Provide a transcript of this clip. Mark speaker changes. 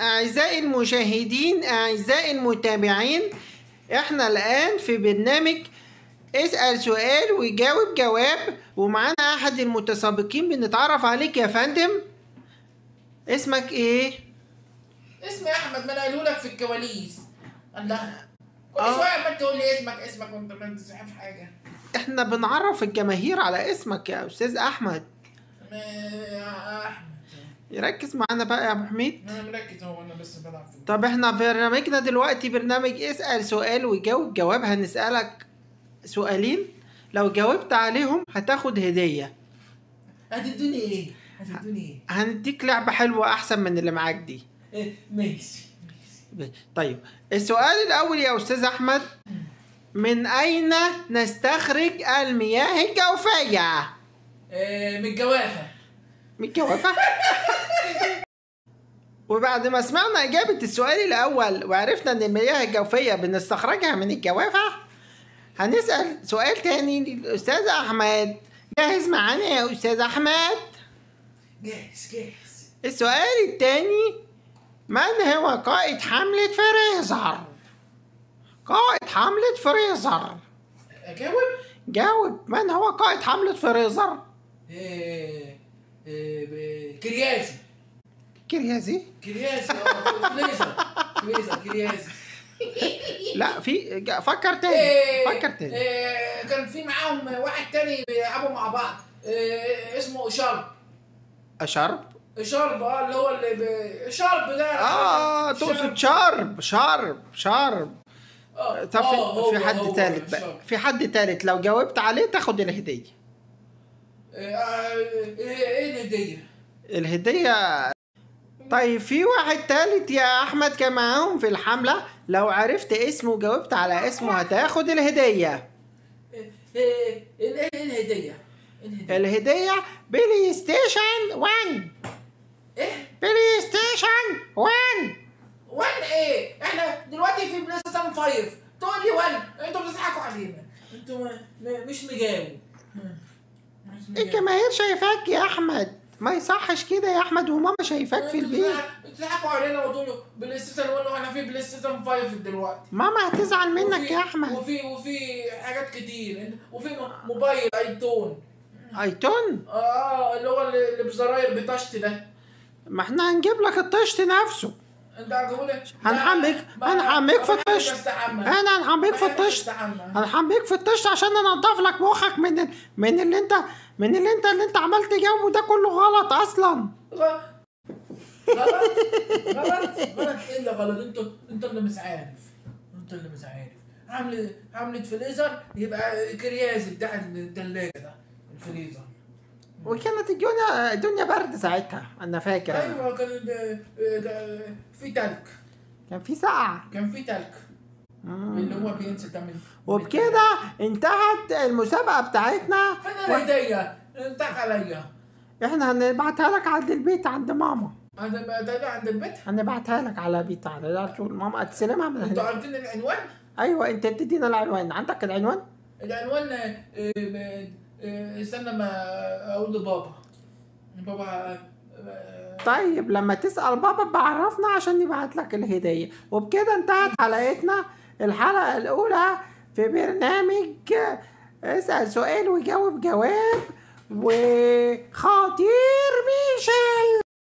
Speaker 1: أعزائي المشاهدين أعزائي المتابعين إحنا الآن في برنامج اسأل سؤال وجاوب جواب ومعانا أحد المتسابقين بنتعرف عليك يا فندم اسمك إيه؟
Speaker 2: اسمي احمد ما انا قايله لك في الكواليس الله كل
Speaker 1: آه.
Speaker 2: شويه ما تقول لي اسمك اسمك وانت ما انتش عارف حاجه
Speaker 1: إحنا بنعرف الجماهير على اسمك يا أستاذ أحمد
Speaker 2: ما- يا احمد
Speaker 1: ركز معانا بقى يا أبو حميد
Speaker 2: انا مركز اهو انا لسه بلعب في
Speaker 1: طب احنا برنامجنا دلوقتي برنامج اسأل سؤال وجاوب جواب هنسألك سؤالين لو جاوبت عليهم هتاخد هدية
Speaker 2: هتدوني ايه؟ هتدوني ايه؟
Speaker 1: هنديك لعبة حلوة أحسن من اللي معاك دي
Speaker 2: إيه، ماشي ماشي.
Speaker 1: طيب السؤال الأول يا أستاذ أحمد من أين نستخرج المياه الجوفية؟
Speaker 2: آه، من الجوافه
Speaker 1: من الجوافة؟ وبعد ما سمعنا إجابة السؤال الأول وعرفنا إن المياه الجوفية بنستخرجها من الجوافة هنسأل سؤال تاني للأستاذ أحمد جاهز معانا يا أستاذ أحمد؟
Speaker 2: جاهز جاهز
Speaker 1: السؤال التاني من هو قائد حملة فريزر؟ قائد حملة فريزر
Speaker 2: اجاوب؟
Speaker 1: جاوب من هو قائد حملة فريزر؟
Speaker 2: إيه، إيه، ب- كريازي
Speaker 1: كريازي؟
Speaker 2: كريازي اه فريزر فريزر كريازي
Speaker 1: لا في جا- فكر تاني
Speaker 2: إيه،
Speaker 1: فكر تاني
Speaker 2: إيه، كان في معاهم واحد تاني بيلعبوا مع بعض إيه، اسمه شارب
Speaker 1: أشرب؟
Speaker 2: شارب اه اللي هو اللي ب... شارب ده
Speaker 1: آه تقصد شرب شرب شرب
Speaker 2: آه،
Speaker 1: طب
Speaker 2: آه،
Speaker 1: في,
Speaker 2: هو-
Speaker 1: في حد
Speaker 2: هو
Speaker 1: تالت بقى
Speaker 2: شارب.
Speaker 1: في حد تالت لو جاوبت عليه تاخد الهدية
Speaker 2: إيه، آه، ايه إيه الهديه؟
Speaker 1: الهدية طيب في واحد تالت يا أحمد كان معاهم في الحملة لو عرفت اسمه وجاوبت على اسمه هتاخد الهدية
Speaker 2: إيه، إيه، ايه إيه الهديه؟ إيه الهديه؟
Speaker 1: الهدية بلاي ستيشن 1
Speaker 2: ايه؟
Speaker 1: بلاي ستيشن 1
Speaker 2: وين ايه؟ احنا دلوقتي في بلاي ستيشن 5 تقول لي وين؟ انتوا بتضحكوا علينا انتوا ما- ما- مش مجاوب مش مجاوب.
Speaker 1: الجماهير شايفاك يا أحمد ما يصحش كده يا أحمد وماما شايفاك في
Speaker 2: انتوا
Speaker 1: البيت
Speaker 2: بتضحك- بتضحكوا علينا وتقولوا بلاي ستيشن 1 واحنا في بلاي ستيشن 5 دلوقتي
Speaker 1: ماما هتزعل منك
Speaker 2: وفي-
Speaker 1: يا أحمد
Speaker 2: وفي وفي حاجات كتير وفي موبايل ايتون
Speaker 1: أيتون
Speaker 2: اه اللي هو اللي اللي بزراير بطشت ده
Speaker 1: ما احنا هنجيب لك الطشت نفسه
Speaker 2: انت هتقول ايه؟
Speaker 1: هنحميك
Speaker 2: ما-
Speaker 1: هنحميك في
Speaker 2: ما بحبش
Speaker 1: الطشت
Speaker 2: استحمى.
Speaker 1: انا هنحميك في
Speaker 2: ما بحبش
Speaker 1: الطشت
Speaker 2: استحمى.
Speaker 1: هنحميك في الطشت عشان ننضف لك مخك من ال... من اللي انت من اللي انت اللي انت عمال تجاوبه ده كله غلط اصلا
Speaker 2: غلط غلط غلط غلط ايه اللي غلط انتوا انتوا اللي مش عارف انتوا اللي مش عارف عملة عملة فريزر يبقى كريازي بتاع الثلاجة ده الفريزر
Speaker 1: وكانت الدنيا الدنيا برد ساعتها انا فاكر أنا.
Speaker 2: ايوه كان ال- ده- في تلج
Speaker 1: كان في سقعة
Speaker 2: كان في تلج اللي هو بينزل ده من
Speaker 1: وبكده انتهت المسابقة بتاعتنا
Speaker 2: فين الهدية؟ انتك عليا
Speaker 1: احنا هنبعتها لك عند البيت عند ماما
Speaker 2: انا ده عند البيت
Speaker 1: هنبعتها لك على بيت على طول ماما تستلمها من
Speaker 2: انتوا
Speaker 1: هنا
Speaker 2: عارفين العنوان؟
Speaker 1: ايوه انت تدينا العنوان عندك العنوان
Speaker 2: العنوان آه، آه، آه، استنى ما اقول لبابا بابا آه،
Speaker 1: طيب لما تسأل بابا بعرفنا عشان نبعت لك الهدية وبكده انتهت حلقتنا الحلقة الأولى في برنامج اسأل سؤال وجاوب جواب وخطير ميشيل